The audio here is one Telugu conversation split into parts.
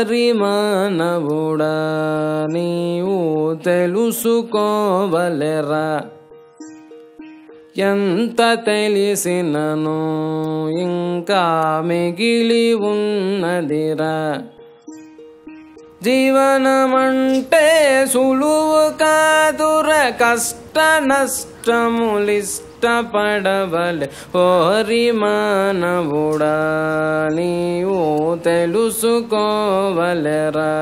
ఓరి మానవుడా నీవు తెలుసుకోవలెరా ఎంత తెలిసినను ఇంకా మిగిలి ఉన్నదిరా జీవనమంటే సులువు కాదుర కష్ట నష్టములిష్టపడవలె ఓరి మానవుడా నీవు తెలుసుకోవలెరా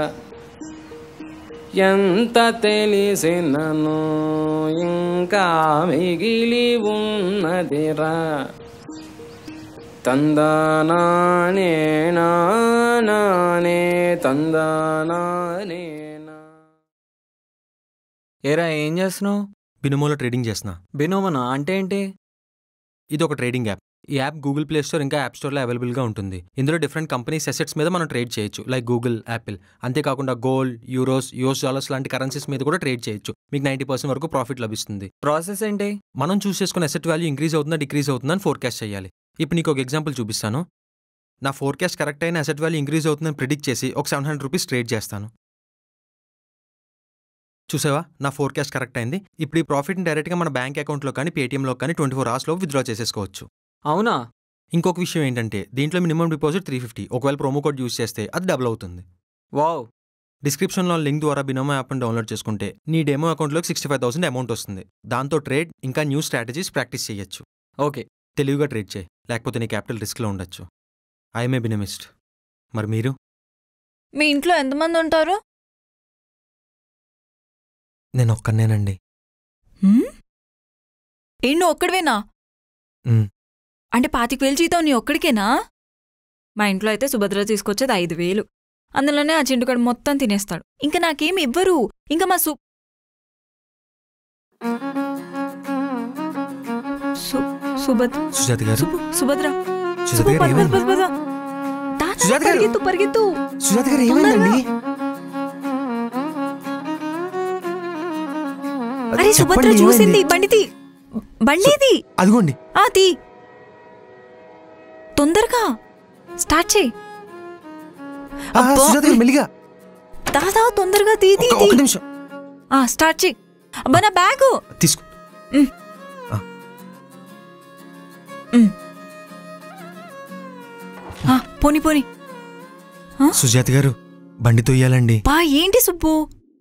ఎంత తెలిసినను ఇంకా మిగిలి ఉన్నదిరా తందానానే నానే తందానానేనా ఏరా ఏం చేస్తున్నావు బినోమోలో ట్రేడింగ్ చేస్తున్నా బినోమనా అంటే ఏంటి ఇది ఒక ట్రేడింగ్ యాప్ ఈ యాప్ గూగుల్ ప్లే స్టోర్ ఇంకా యాప్ స్టోర్లో అవైలబుల్గా ఉంటుంది ఇందులో డిఫరెంట్ కంపెనీస్ అసెట్స్ మీద మనం ట్రేడ్ చేయొచ్చు లైక్ గూగుల్ యాపిల్ అంతేకాకుండా గోల్డ్ యూరోస్ యూఎస్ డాలర్స్ లాంటి కరెన్సీస్ మీద కూడా ట్రేడ్ చేయొచ్చు మీకు నైంటీ పర్సెంట్ వరకు ప్రాఫిట్ లభిస్తుంది ప్రాసెస్ ఏంటి మనం చూస్ చేసుకున్న అసెట్ వాల్యూ ఇంక్రీజ్ అవుతుందా డిక్రీజ్ అవుతుందా అని ఫోర్కాస్ట్ చేయాలి ఇప్పుడు నీకు ఒక ఎగ్జాంపుల్ చూపిస్తాను నా ఫోర్కాస్ట్ కరెక్ట్ అయిన అసెట్ వాల్యూ ఇంక్రీజ్ అవుతుందని ప్రిడిక్ట్ చేసి ఒక సెవెన్ హండ్రెడ్ రూపీస్ ట్రేడ్ చేస్తాను చూసావా నా ఫోర్కాస్ట్ కరెక్ట్ అయింది ఇప్పుడు ఈ ప్రాఫిట్ని డైరెక్ట్గా మన బ్యాంక్ అకౌంట్లో కానీ పేటీఎంలో కానీ ట్వంటీ ఫోర్ అవర్స్లో విత్డ్రా చేసేసుకోవచ్చు అవునా ఇంకొక విషయం ఏంటంటే దీంట్లో మినిమం డిపాజిట్ త్రీ ఫిఫ్టీ ఒకవేళ ప్రోమో కోడ్ యూస్ చేస్తే అది డబుల్ అవుతుంది వావ్ డిస్క్రిప్షన్లో లింక్ ద్వారా బినోమో యాప్ని డౌన్లోడ్ చేసుకుంటే నీ డెమో అకౌంట్లోకి సిక్స్టీ ఫైవ్ థౌసండ్ అమౌంట్ వస్తుంది దాంతో ట్రేడ్ ఇంకా న్యూ స్ట్రాటజీస్ ప్రాక్టీస్ చేయొచ్చు ఓకే తెలివిగా ట్రేడ్ చేయి లేకపోతే నీ క్యాపిటల్ రిస్క్లో ఉండొచ్చు ఐఎమ్ ఏ బినమిస్ట్ మరి మీరు మీ ఇంట్లో ఎంతమంది ఉంటారు నేను ఒక్కనేనండి హ్మ్? ఏంటి నువ్వు ఒక్కడివేనా మ్. అంటే పాతిక వేలు జీతం నీ ఒక్కడికేనా మా ఇంట్లో అయితే సుభద్ర తీసుకొచ్చేది ఐదు వేలు అందులోనే ఆ చింటుకడు మొత్తం తినేస్తాడు ఇంకా నాకేం ఇవ్వరు ఇంకా మా సు సు- సుభద్ర సుజాత గారు సుబ్బు, సుభద్ర సుజాత సుబ్బు, గారు పద, ఏమైంది పద, పద. దా, దా, సుజాత గారు! పరిగెత్తు పరిగెత్తు సుజాత గారు ఏమైందండి? అరే సుభద్ర చెప్పండి, చూసింది ఏమైంది? బండిది బండిది అదిగోండి ఆ తీ తొందరగా స్టార్ట్ చేయి ఆ, అబ్బా. సుజాత గారు మెల్లిగా దాదా తొందరగా తీ తీ ఒక్క- తీ ఒక్క నిమిషం ఆ స్టార్ట్ చేయి అబ్బా నా బ్యాగు తీసుకో ఉమ్. ఆ. ఉమ్. ఆ, పోని పోని సుజాత గారు బండి తొయ్యాలండి పా ఏంటి సుబ్బు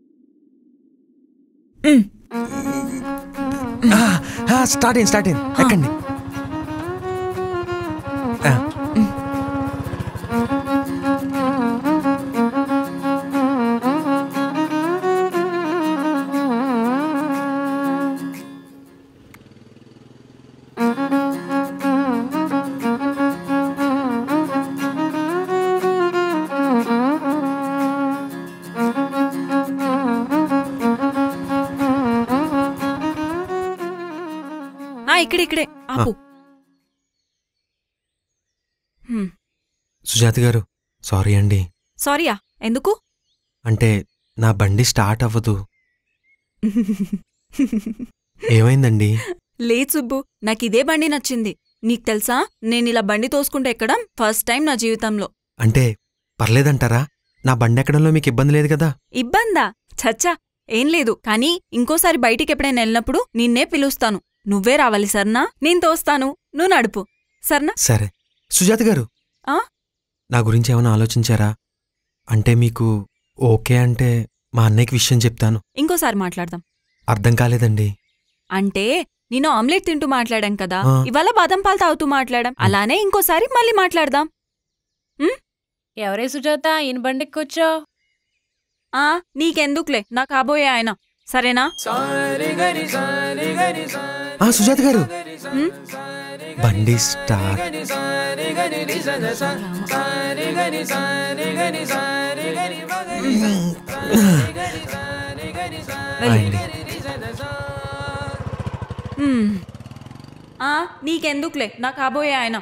ఉమ్. స్టార్ట్ అయింది స్టార్ట్ అయింది ఎక్కండి ఆ, ఆ ఇక్కడే ఇక్కడే ఆపు హ్మ్. సుజాత గారు సారీ అండి సారీయా ఎందుకు అంటే నా బండి స్టార్ట్ అవ్వదు ఏమైందండి లేదు సుబ్బు నాకు ఇదే బండి నచ్చింది నీకు తెలుసా నేను ఇలా బండి తోసుకుంటూ ఎక్కడం ఫస్ట్ టైం నా జీవితంలో అంటే పర్లేదంటారా నా బండి ఎక్కడంలో మీకు ఇబ్బంది లేదు కదా ఇబ్బందా చచ్చా ఏం లేదు కానీ ఇంకోసారి బయటికి ఎప్పుడైనా వెళ్ళినప్పుడు నిన్నే పిలుస్తాను నువ్వే రావాలి సర్నా నేను తోస్తాను నువ్వు నడుపు సర్నా సరే సుజాత గారు ఆ? నా గురించి ఏమైనా ఆలోచించారా అంటే మీకు ఓకే అంటే మా అన్నయ్యకి విషయం చెప్తాను ఇంకోసారి మాట్లాడదాం అర్థం కాలేదండి అంటే నేను ఆమ్లెట్ తింటూ మాట్లాడాం కదా ఆ. ఇవాళ బాదం పాలు తాగుతూ మాట్లాడాం అలానే ఇంకోసారి మళ్ళీ మాట్లాడదాం ఎవరే సుజాత ఈయన బండెక్కొచ్చో ఆ నీకెందుకులే నా కాబోయే ఆయన సరేనా ఆ సుజాత గారు హ్మ్? బండి స్టార్ట్ అయింది హ్మ్. ఆ నీకెందుకులే నా కాబోయే ఆయన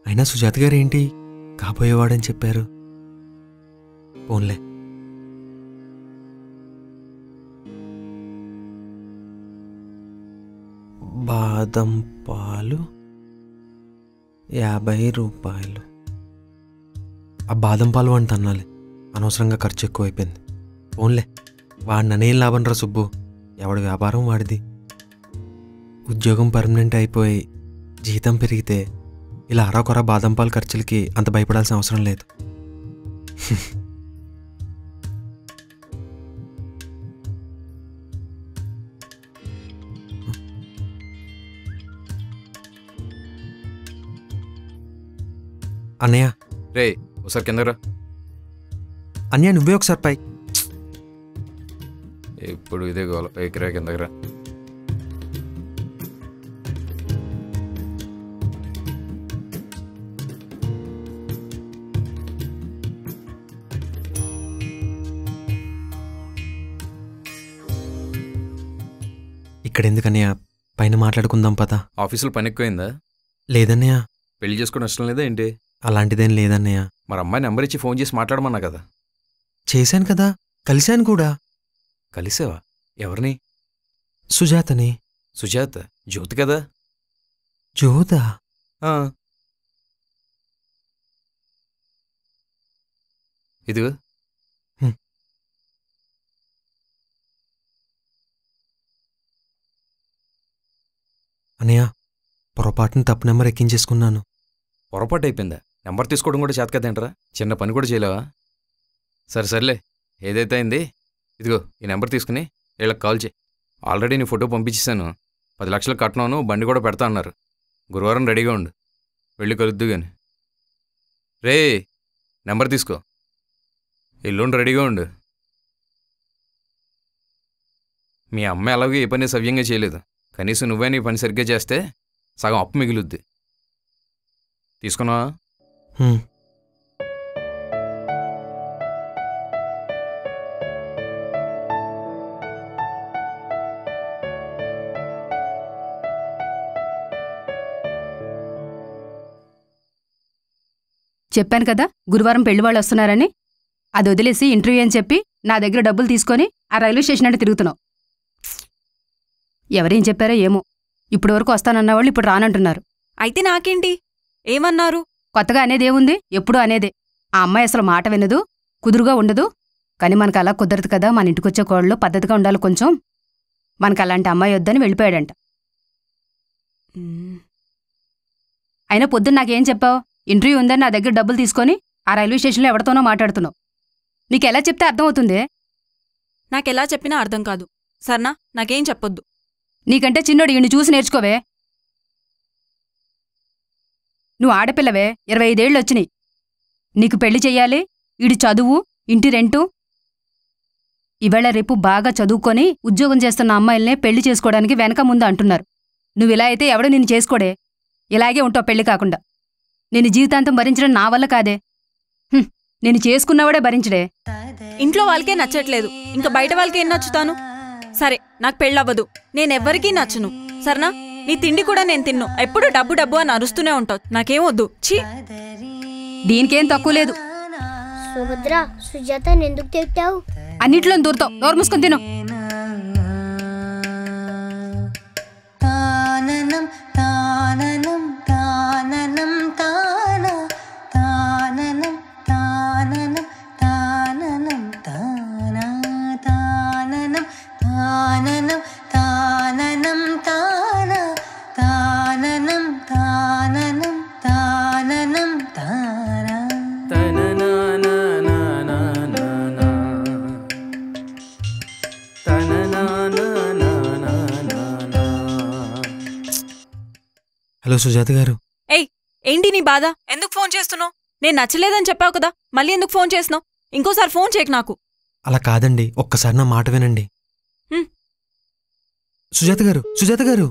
అయినా సుజాత గారు ఏంటి కాబోయేవాడని చెప్పారు పోన్లే బాదం పాలు యాభై రూపాయలు ఆ బాదం పాలు అని తన్నాలి అనవసరంగా ఖర్చు ఎక్కువైపోయింది పోన్లే వాడిని ననేం లాభం రా సుబ్బు ఎవడి వ్యాపారం వాడిది ఉద్యోగం పర్మనెంట్ అయిపోయి జీతం పెరిగితే ఇలా అరాకొర బాదం పాలు ఖర్చులకి అంత భయపడాల్సిన అవసరం లేదు అన్నయ్య రే ఒకసారి కిందరా అన్నయ్య నువ్వే ఒకసారి పై ఇప్పుడు ఇదే గోల పైకి రా కిందకి రా ఇక్కడ ఎందుకన్నయ్య పైన మాట్లాడుకుందాం పదా ఆఫీసులో పని ఎక్కువైందా లేదన్నయ్య పెళ్లి చేసుకోవడం ఇష్టం లేదా ఏంటి అలాంటిదేం లేదన్నయ్య మరి అమ్మాయి నెంబర్ ఇచ్చి ఫోన్ చేసి మాట్లాడమన్నా కదా చేశాను కదా కలిశాను కూడా కలిసావా ఎవరిని సుజాతని సుజాత జ్యోతి కదా జోదా ఆ. ఇదిగో అన్నయ్య పొరపాటున తప్పు నెంబర్ ఎక్కించేసుకున్నాను పొరపాటు అయిపోయిందా నెంబర్ తీసుకోవడం కూడా చేత కదేంట్రా చిన్న పని కూడా చేయలేవా సరే సర్లే ఏదైతే అయింది ఇదిగో ఈ నెంబర్ తీసుకుని వీళ్ళకి కాల్ చేయి ఆల్రెడీ నీ ఫోటో పంపించేశాను పది లక్షలు కట్టినాను బండి కూడా పెడతా అన్నారు గురువారం రెడీగా ఉండు వెళ్ళి కలుద్దు గాని రే నెంబర్ తీసుకో ఎల్లుండి రెడీగా ఉండు మీ అమ్మ ఎలాగో ఏ పని సవ్యంగా చేయలేదు కనీసం నువ్వే నీ పని సరిగ్గా చేస్తే సగం అప్పు మిగులుద్ది తీసుకున్నావా హ్మ్. చెప్పాను కదా గురువారం పెళ్లి వాళ్ళు వస్తున్నారని అది వదిలేసి ఇంటర్వ్యూ అని చెప్పి నా దగ్గర డబ్బులు తీసుకొని ఆ రైల్వే స్టేషన్ అంటే తిరుగుతున్నావు ఎవరేం చెప్పారో ఏమో ఇప్పటి వరకు వస్తానన్న వాళ్ళు ఇప్పుడు రానంటున్నారు అయితే నాకేంటి ఏమన్నారు కొత్తగా అనేది ఏముంది ఎప్పుడూ అనేదే ఆ అమ్మాయి అసలు మాట వినదు కుదురుగా ఉండదు కానీ మనకు అలా కుదరదు కదా మన ఇంటికొచ్చే కోడలు పద్ధతిగా ఉండాలి కొంచెం మనకు అలాంటి అమ్మాయి వద్దని వెళ్ళిపోయాడంట మ్మ్. అయినా పొద్దున్న నాకేం చెప్పావు ఇంటర్వ్యూ ఉందని నా దగ్గర డబ్బులు తీసుకొని ఆ రైల్వే స్టేషన్లో ఎవరితోనో మాట్లాడుతున్నావు నీకు ఎలా చెప్తే అర్థమవుతుంది నాకెలా చెప్పినా అర్థం కాదు సర్నా నాకేం చెప్పొద్దు నీకంటే చిన్నోడు ఈయన్ని చూసి నేర్చుకోవే నువ్వు ఆడపిల్లవే ఇరవై ఐదేళ్ళు వచ్చినాయి నీకు పెళ్లి చెయ్యాలి ఈడి చదువు ఇంటి రెంటు ఇవాళ రేపు బాగా చదువుకొని ఉద్యోగం చేస్తున్న అమ్మాయిల్నే పెళ్లి చేసుకోవడానికి వెనక ముందు అంటున్నారు నువ్వు ఇలా అయితే ఎవడో నిన్ను చేసుకోడే ఇలాగే ఉంటావు పెళ్లి కాకుండా నేను జీవితాంతం భరించడం నా వల్ల కాదే హ్మ్, నేను చేసుకున్నవాడే భరించడే ఇంట్లో వాళ్ళకే నచ్చట్లేదు ఇంకా బయట వాళ్ళకి ఏం నచ్చుతాను సరే నాకు పెళ్ళవ్వదు నేనెవ్వరికీ నచ్చను సరేనా నీ తిండి కూడా నేను తిన్ను ఎప్పుడు డబ్బు డబ్బు అని అరుస్తూనే ఉంటావు నాకేం వద్దు ఛీ దీనికేం తక్కువ లేదు సుభద్ర సుజాతని ఎందుకు తిట్టావు అన్నిట్లో దూరతావు నోరు మూసుకొని తిను తాననం తాననం తాననం తాన తాననం తాననం తాననం తానా తాననం తాననం తాననం తాన తాననం తాననం తాననం తానా హలో సుజాత గారు ఏయ్ ఏంటి నీ బాధ ఎందుకు ఫోన్ చేస్తున్నావు నేను నచ్చలేదని చెప్పావు కదా మళ్ళీ ఎందుకు ఫోన్ చేస్తున్నావు ఇంకోసారి ఫోన్ చేయకు నాకు అలా కాదండి ఒక్కసారి నా మాట వినండి హ్మ్. సుజాత గారు సుజాత గారు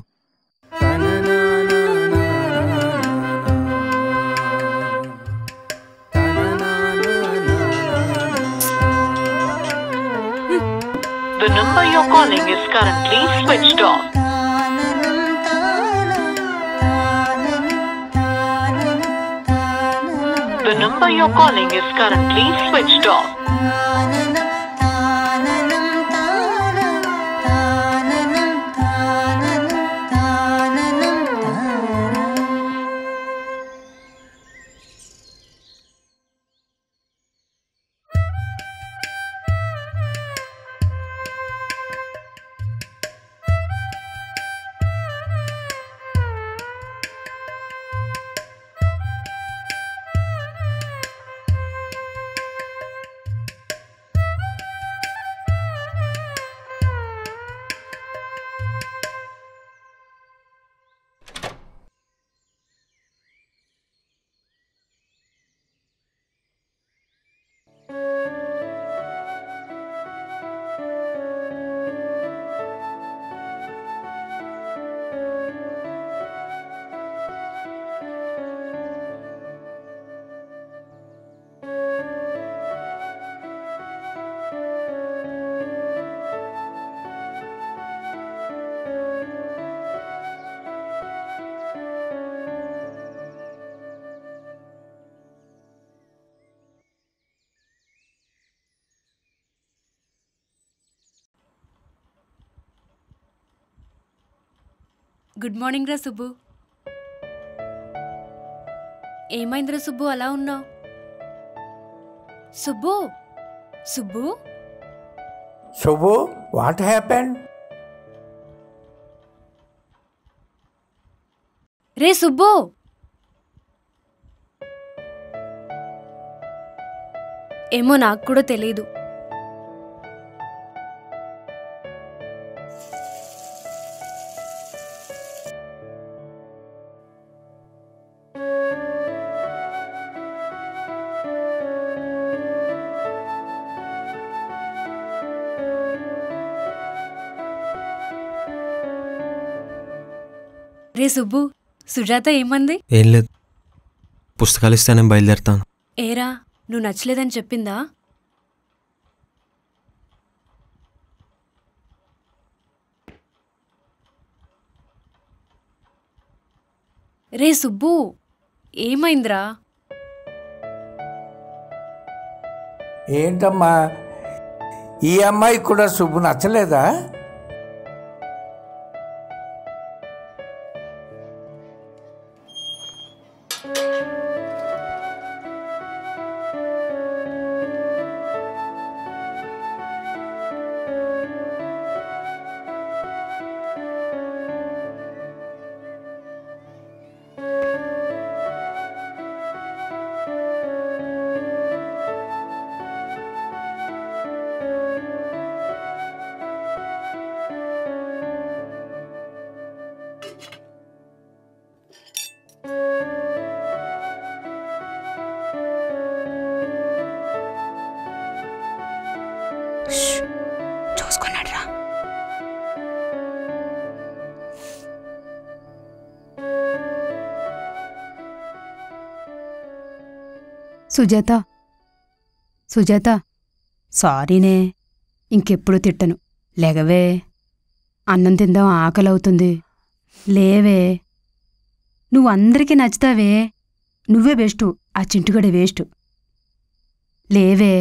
The number you're calling is currently switched off. తాననం తాన తాననం తాననం number you're calling is currently switched off. Good morning రా సుబ్బు ఏమైందిరా సుబ్బు అలా ఉన్నావు Subbu Subbu Subbu, what happened? రే సుబ్బు ఏమో నాకు కూడా తెలీదు రే సుబ్బు సుజాత ఏమంది ఏం లేదు పుస్తకాలు ఇస్తే నేను బయలుదేరుతాను ఏరా నువ్వు నచ్చలేదని చెప్పిందా రే సుబ్బు ఏమైందిరా ఏంటమ్మా ఈ అమ్మాయి కూడా సుబ్బు నచ్చలేదా చూసుకున్నాడు రా సుజాత సుజాత సారీనే ఇంకెప్పుడు తిట్టను లేగవే అన్నం తిందాం ఆకలవుతుంది లేవే నువ్వు అందరికీ నచ్చుతావే నువ్వే బెస్టు ఆ చింటుగడే వేస్ట్ లేవే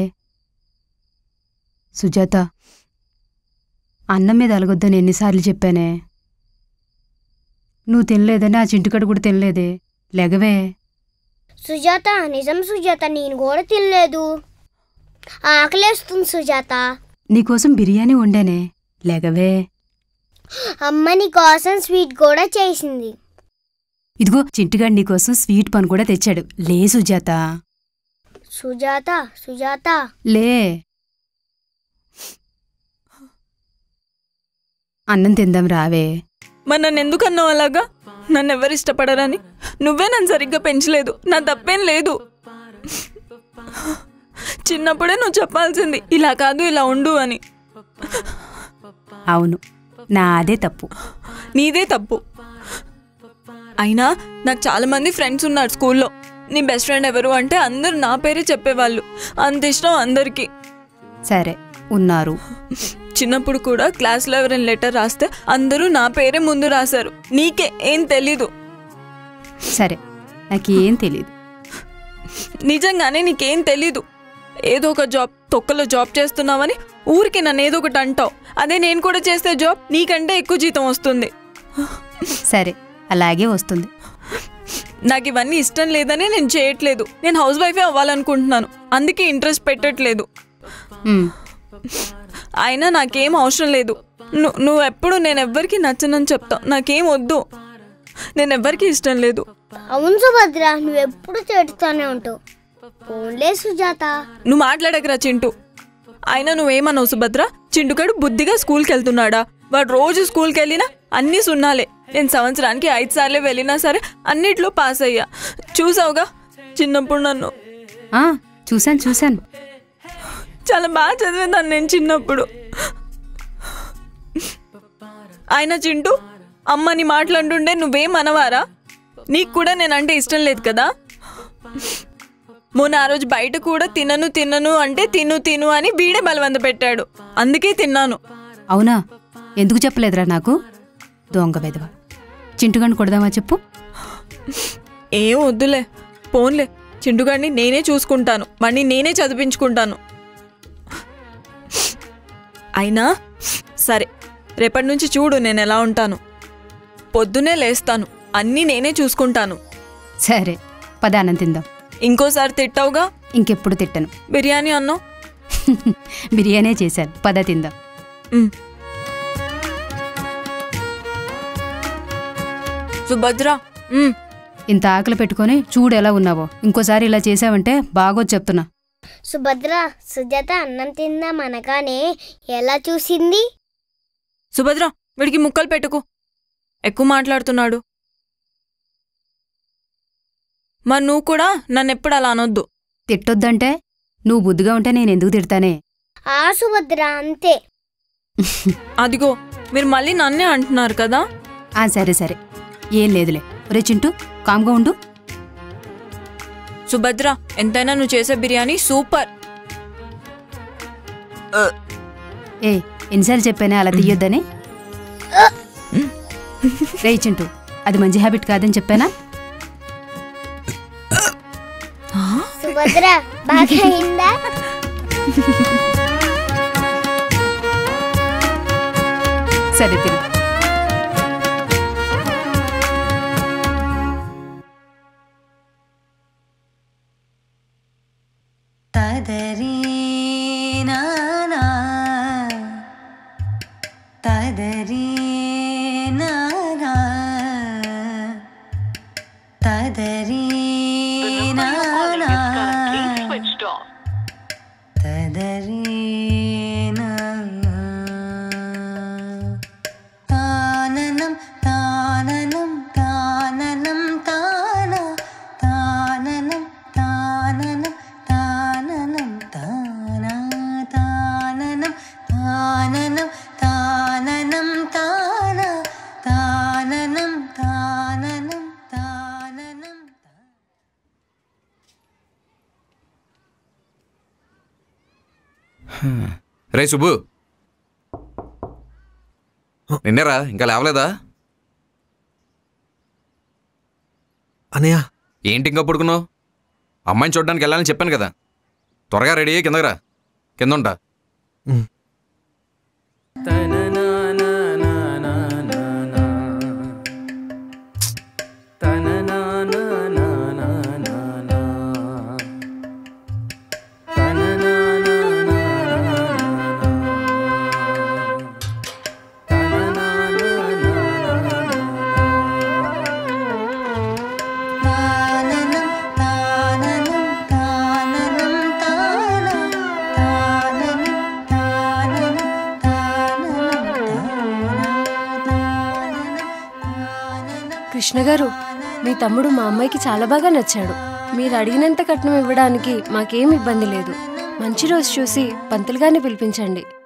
సుజాత అన్నం మీద అలగొద్దని ఎన్నిసార్లు చెప్పానే నువ్వు తినలేదని ఆ చింటుకడు కూడా తినలేదే లెగవే సుజాత నిజం సుజాత నేను కూడా తినలేదు ఆకలేస్తుంది సుజాత నీకోసం బిర్యానీ వండానే లెగవే అమ్మ నీ కోసం స్వీట్ కూడా చేసింది ఇదిగో చింటుగాడు నీకోసం స్వీట్ పని కూడా తెచ్చాడు లే సుజాత సుజాత సుజాత లే అన్నం తిందాం రావే మరి నన్ను ఎందుకు అన్నావు అలాగా నన్ను ఎవరు ఇష్టపడరని నువ్వే నన్ను సరిగ్గా పెంచలేదు నా తప్పేం లేదు చిన్నప్పుడే నువ్వు చెప్పాల్సింది ఇలా కాదు ఇలా ఉండు అని అవును నాదే తప్పు నీదే తప్పు అయినా నాకు చాలా మంది ఫ్రెండ్స్ ఉన్నారు స్కూల్లో నీ బెస్ట్ ఫ్రెండ్ ఎవరు అంటే అందరూ నా పేరే చెప్పేవాళ్ళు అంత ఇష్టం అందరికీ సరే ఉన్నారు చిన్నప్పుడు కూడా క్లాస్లో ఎవరైనా లెటర్ రాస్తే అందరూ నా పేరే ముందు రాశారు నీకే ఏం తెలీదు సరే నాకేం తెలీదు నిజంగానే నీకేం తెలీదు ఏదో ఒక జాబ్ తొక్కలో జాబ్ చేస్తున్నావని ఊరికి నన్ను ఏదో ఒకటి అంటావు అదే నేను కూడా చేస్తే జాబ్ నీకంటే ఎక్కువ జీతం వస్తుంది సరే అలాగే వస్తుంది నాకు ఇవన్నీ ఇష్టం లేదని నేను చేయట్లేదు నేను హౌస్ వైఫే అవ్వాలనుకుంటున్నాను అందుకే ఇంట్రెస్ట్ పెట్టట్లేదు ఉమ్, అయినా నాకేం అవసరం లేదు ను- నువ్వు ఎప్పుడు నేను ఎవ్వరికి నచ్చనని చెప్తావు నాకేం వద్దు నేను ఎవ్వరికి ఇష్టం లేదు అవును సుభద్ర నువ్వు ఎప్పుడు తిడుతూనే ఉంటావు పోన్లే సుజాత నువ్వు మాట్లాడకరా చింటూ అయినా నువ్వేమన్నావు సుభద్ర చింటుగాడు బుద్ధిగా స్కూల్కి వెళ్తున్నాడా వాడు రోజు స్కూల్కి వెళ్ళినా అన్నీ సున్నాలే నేను సంవత్సరానికి ఐదు సార్లే వెళ్ళినా సరే అన్నిట్లో పాస్ అయ్యా చూసావుగా చిన్నప్పుడు నన్ను ఆ, చూశాను చూశాను చాలా బాగా చదివేదాన్ని నేను చిన్నప్పుడు ఆయన చింటూ అమ్మని మాట్లాడుండే నువ్వేం అనవారా నీకు కూడా నేనంటే ఇష్టం లేదు కదా మొన్న ఆ రోజు బయట కూడా తినను తినను అంటే తిను తిను అని వీడే బలవంత పెట్టాడు అందుకే తిన్నాను అవునా ఎందుకు చెప్పలేదురా నాకు దొంగ వెధవ చింటుగాని కొడదామా చెప్పు ఏం వద్దులే పోన్లే చింటుగాడిని నేనే చూసుకుంటాను వాడిని నేనే చదివించుకుంటాను అయినా సరే రేపటి నుంచి చూడు నేను ఎలా ఉంటాను పొద్దునే లేస్తాను అన్నీ నేనే చూసుకుంటాను సరే పదానం తిందాం ఇంకోసారి తిట్టావుగా ఇంకెప్పుడు తిట్టను బిర్యానీ అన్నావు బిర్యానీ చేశాను పద తిందాం ఉమ్. సుభద్ర ఉమ్. ఇంత ఆకలి పెట్టుకొని చూడు ఎలా ఉన్నావో ఇంకోసారి ఇలా చేసావంటే బాగోదు చెప్తున్నా సుభద్ర సుజాత అన్నం తిందాం అనగానే ఎలా చూసింది సుభద్ర వీడికి ముక్కలు పెట్టుకు ఎక్కువ మాట్లాడుతున్నాడు మరి నువ్వు కూడా నన్ను ఎప్పుడు అలా అనొద్దు తిట్టొద్దంటే నువ్వు బుద్ధిగా ఉంటే నేను ఎందుకు తిడతానే ఆ సుభద్ర అంతే అదిగో మీరు మళ్ళీ నన్నే అంటున్నారు కదా ఆ సరే సరే ఏం లేదులే ఒరే చింటూ కామ్గా ఉండు సుభద్ర ఎంతైనా నువ్వు చేసే బిర్యానీ సూపర్ ఏ ఎన్నిసార్లు చెప్పానే అలా తీయొద్దని రే చింటూ అది మంచి హ్యాబిట్ కాదని చెప్పానా సుభద్ర బాగా అయిందా సరే తిను తదరీ నానా తదరీ నానా తదరీ The number you're calling is currently నానా switched off. తదరీ నానా తాననం తాననం తాననం తాన తాననం తాననం తాననం తానా తాననం తాననం తాననం తాన తాననం తాననం తాననం రే సుబ్బు నిన్నేరా ఇంకా లేవలేదా అనయ్య ఏంటి ఇంకా పడుకున్నావు అమ్మాయిని చూడడానికి వెళ్ళాలని చెప్పాను కదా త్వరగా రెడీ అయ్యి కిందకి రా కింద ఉంటా తాననం తాననం తాననం తాన తాననం తాననం కృష్ణ గారు మీ తమ్ముడు మా అమ్మాయికి చాలా బాగా నచ్చాడు మీరు అడిగినంత కట్నం ఇవ్వడానికి మాకేం ఇబ్బంది లేదు మంచి రోజు చూసి పంతులుగానే పిలిపించండి